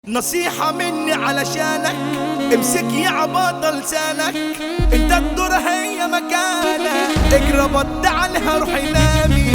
نصيحة مني علشانك امسك يا عباطة لسانك انت الدور هي مكانك اجرى بط عنها روحي نامي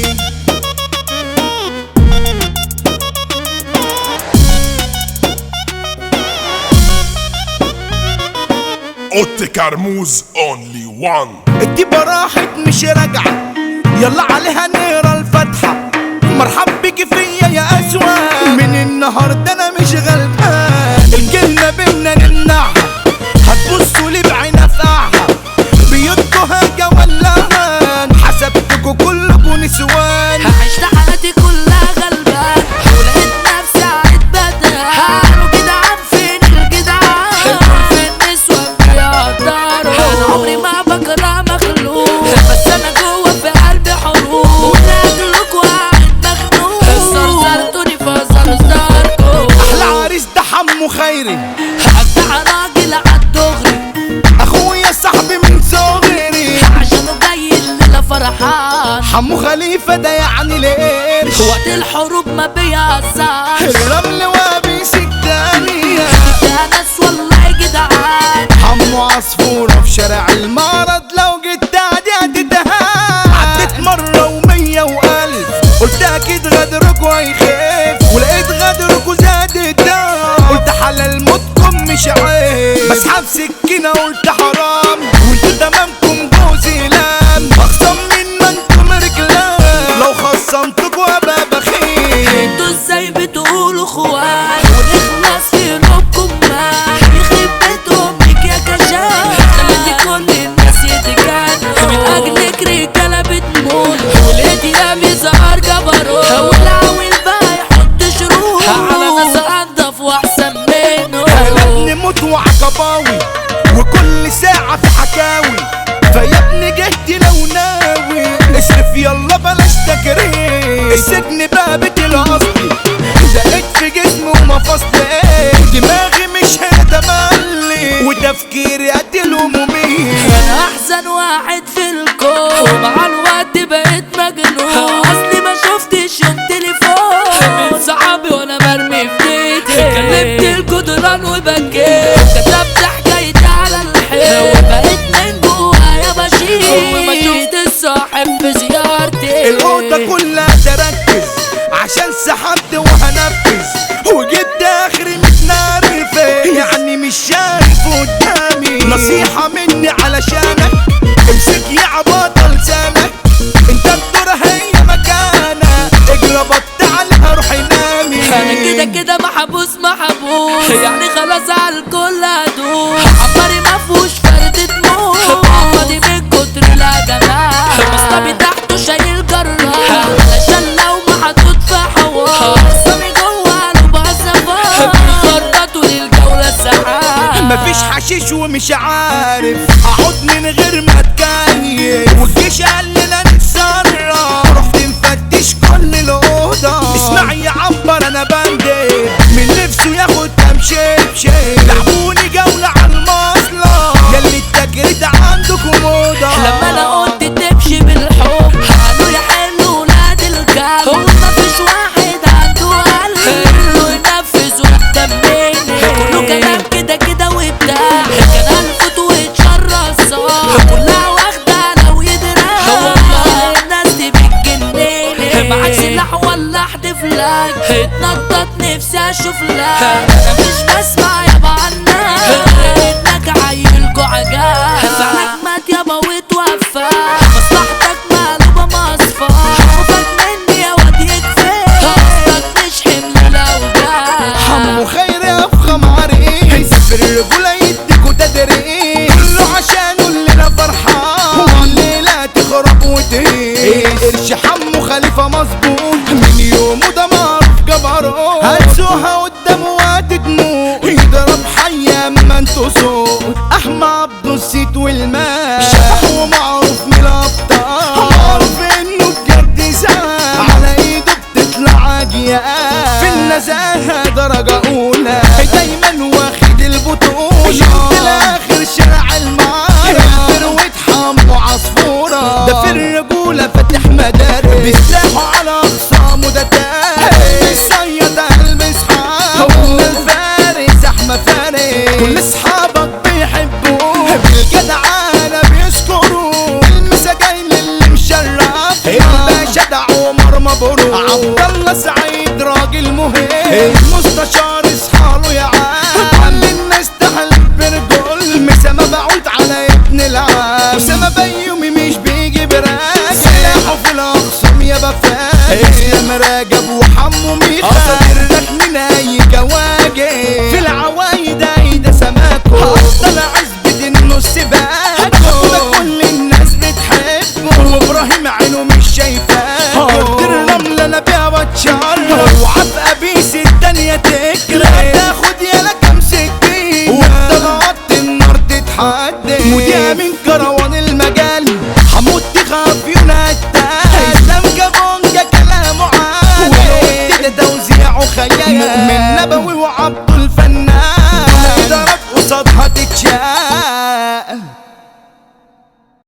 اوتي كرموز اونلي وان الديبة راحت مش راجعة يلا عليها نقرا الفاتحة مرحب بيكي فيا يا أسوأ من النهاردة أنا مش غلبان الكلمة بينا نمنعها هتبصوا لي بعين أفقعها بيوتكوا هاجة ولا حسبتكوا كلكوا نسوان عشت حياتي كلها غلبان ولقيت نفسي عيد بدل قالوا جدعان فين الجدعان في النسوة بيقدروا انا عمري ما بكره مخلوق بس انا جوه في قلبي حروب وناجلك وقاعد مخنوق زرزرتوني فزرزركوا أحلى عريس ده حمو خيري هبدع راجل عالدغري أخويا صاحبي من صغري عشانه جاي الليلة فرحان حمو خليفة ده يعني لقرش وقت الحروب ما بيهزرش الرمل وابيس التانية يا ناس والله جدعان حمو عصفورة في شارع المعرض لو جيت تعدي هتتهان عديت مرة ومية وألف قلت أكيد غدركوا هيخف ولقيت غدركوا زاد الدم قلت حلال موتكم مش عيب بسحب سكينة قلت حرام وانتوا تمامكم جوزي لام أخصم من ما انتم رجلان لو خصمتكوا أبقى بخيل انتوا ازاي بتقولوا اخوات ونخلص في قلوبكم ما يخرب بيت امك يا كشاف خليتي كل الناس يتجنوا من اجلك رجاله بتموت ولقيتي لا بيظهر جبروت والعويل بقى يحط شروط على ناس انضف واحسن منه انا ابن موت وعقباوي وكل ساعة في حكاوي فيا ابني جهدي لو ناوي اصرف يلا بلاش تكريم السجن بقى بيتي الاصلي دقيت في جسمي ومفاصلي دماغي مش هتملي وتفكيري قتل همومي انا احسن واحد في الكون ومع الوقت بقيت مجنون اصلي ما شفتش التليفون من صحابي وانا مرمي في بيتي كلمت الجدران وبكيت كتبت حكايتي على الحيط وبقيت من جوايا بشيل وما شفت الصاحب في زيارتي الأوضة كلها تركز عشان سحبت وهنفذ وجبت آخري متنرفز يعني مش شايف قدامي نصيحة مني علشانك امسك يا عباطة لسانك انت الدور هي مكانك اجرى بط عنها روحي نامي انا كده كده محبوس محبوس يعني خلاص على الكل هدوس عمري ما فيهوش فردة موت فاضي من كتر لا جمال مصطبي تحته شايل جراح علشان لو محطوط في حوار مصطبي جوه قلبه الزفار بيخرطوا للجولة ساعات مفيش حشيش ومش عارف اقعد من غير ما اتكيف والجيش قال لنا نتصرف رحت مفتش كل الاوضه اسمع يا عنبر انا بندب من نفسه ياخد كام شبشب لعبوني جوله على المصلة ياللي التجريد عندكم موضه لما انا قلت تمشي بالحب قالوا يا حلو ولاد الكلب هو مفيش واحد عنده قلب حلو ينفذ ويتمني كله كلام كده كده وبتاع كان الفت ويتشرى الصاح كلها واخده لو يدرى والله الناس دي بتجنني معاك سلاح ولا احدف لك اتنطط نفسي اشوف لك انا مش بسمع يابا عنك غير انك عيل جعجان فعلك مات يابا وتوفى مصلحتك مقلوبة مصفى خوفك مني يا واد يكفي قصدك مش حمل الاوجاع حمو خير افخم عريس هيسافر الرجولة يديكوا تدريس كله عشانه الليلة فرحان والليلة تخرب وتهيس قرش حمو خليفة مظبوط من يومه ده معروف جبروت هتسوها قدامه وهتدموع يضرب حي اما انتوا صوت احمى عبد السيد والمال شبح ومعروف من الابطال معروف انه بجد زمان على ايده بتطلع عجيان في النزاهة درجة أولى دايما واخد البطولة شفت الآخر شارع المعارف ثروة حمو عصفورة ده في الرجولة فاتح مدارس بيسلاحوا على أخصامه ده تاريخ الصياد المسحاب هو الفارس كل اصحابك بيحبوه بالجدعانة بيذكروا المساجين اللي مشرف الباشا ده عمر مبروك عبد الله سعيد راجل مهم المستشار